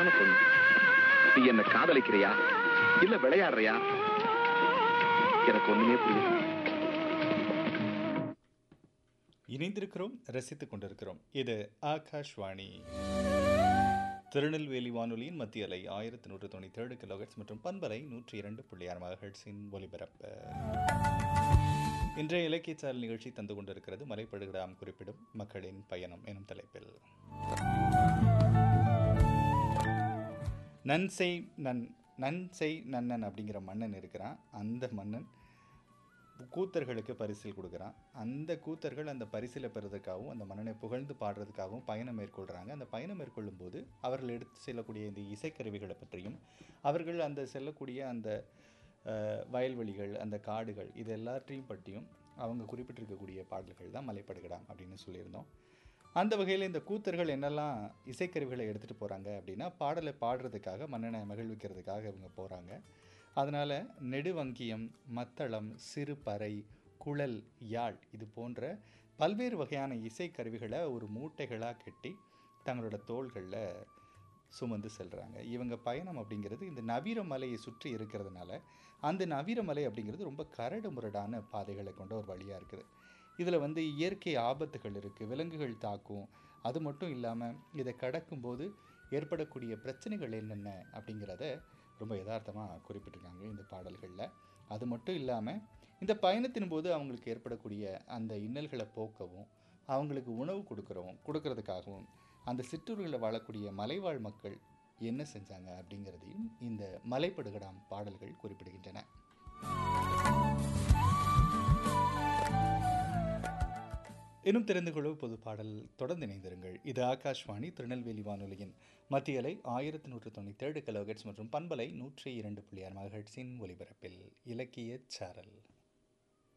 அழகான பொண்ணு நீ என்ன காதலிக்கிறியா இல்ல விளையாடுறியா எனக்கு ஒண்ணுமே புரியல இணைந்திருக்கிறோம் ரசித்துக் கொண்டிருக்கிறோம் இது ஆகாஷ்வாணி திருநெல்வேலி வானொலியின் மத்திய அலை ஆயிரத்தி நூற்று தொண்ணூற்றி ஏழு கிலோஹெட்ஸ் மற்றும் பண்பலை நூற்றி இரண்டு புள்ளி ஆறு மகஹெட்ஸின் ஒலிபரப்பு இன்றைய இலக்கியச்சால் நிகழ்ச்சி தந்து கொண்டிருக்கிறது மலைப்படுகிடாம் குறிப்பிடும் மக்களின் பயணம் எனும் தலைப்பில் நன்செய் நன் நன்செய் நன்னன் அப்படிங்கிற மன்னன் இருக்கிறான் அந்த மன்னன் கூத்தர்களுக்கு பரிசில் கொடுக்குறான் அந்த கூத்தர்கள் அந்த பரிசிலை பெறதுக்காகவும் அந்த மன்னனை புகழ்ந்து பாடுறதுக்காகவும் பயணம் மேற்கொள்கிறாங்க அந்த பயணம் மேற்கொள்ளும் போது அவர்கள் எடுத்து செல்லக்கூடிய இந்த இசைக்கருவிகளை பற்றியும் அவர்கள் அந்த செல்லக்கூடிய அந்த அஹ், வயல்வெளிகள் அந்த காடுகள் இது எல்லாத்தையும் பற்றியும் அவங்க குறிப்பிட்டிருக்கக்கூடிய பாடல்கள் தான் மலைப்படுகடாம் அப்படின்னு சொல்லியிருந்தோம் அந்த வகையில் இந்த கூத்தர்கள் என்னெல்லாம் இசைக்கருவிகளை எடுத்துகிட்டு போகிறாங்க அப்படின்னா பாடலை பாடுறதுக்காக மன்னனை மகிழ்விக்கிறதுக்காக இவங்க போகிறாங்க அதனால் நெடுவங்கியம் மத்தளம் சிறுபறை குழல் யாழ் இது போன்ற பல்வேறு வகையான இசைக்கருவிகளை ஒரு மூட்டைகளாக கட்டி தங்களோட தோள்களில் சுமந்து செல்கிறாங்க இவங்க பயணம் அப்படிங்கிறது இந்த நவீர மலையை சுற்றி இருக்கிறதுனால அந்த நவீர மலை அப்படிங்கிறது ரொம்ப கரடு முரடான பாதைகளை கொண்ட ஒரு வழியாக இருக்குது இதில் வந்து இயற்கை ஆபத்துகள் இருக்குது விலங்குகள் தாக்கும் அது மட்டும் இல்லாமல் இதை கடக்கும்போது ஏற்படக்கூடிய பிரச்சனைகள் என்னென்ன அப்படிங்கிறத ரொம்ப யதார்த்தமாக குறிப்பிட்டிருக்காங்க இந்த பாடல்களில் அது மட்டும் இல்லாமல் இந்த பயணத்தின் போது அவங்களுக்கு ஏற்படக்கூடிய அந்த இன்னல்களை போக்கவும் அவங்களுக்கு உணவு கொடுக்குறவும் கொடுக்கறதுக்காகவும் அந்த சிற்றூர்களில் வாழக்கூடிய மலைவாழ் மக்கள் என்ன செஞ்சாங்க அப்படிங்கிறதையும் இந்த மலைப்படுகடாம் பாடல்கள் குறிப்பிடுகின்றன இன்னும் தெரிந்து கொள்ள பொது பாடல் தொடர்ந்து இணைந்திருங்கள் இது ஆகாஷ்வாணி திருநெல்வேலி வானொலியின் மத்திய அலை ஆயிரத்தி நூற்று தொண்ணூற்றி ஏழு கிலோஹெட்ஸ் மற்றும் பண்பலை நூற்றி இரண்டு புள்ளி ஆறு மகஹெட்ஸின் ஒலிபரப்பில் இலக்கிய சாரல்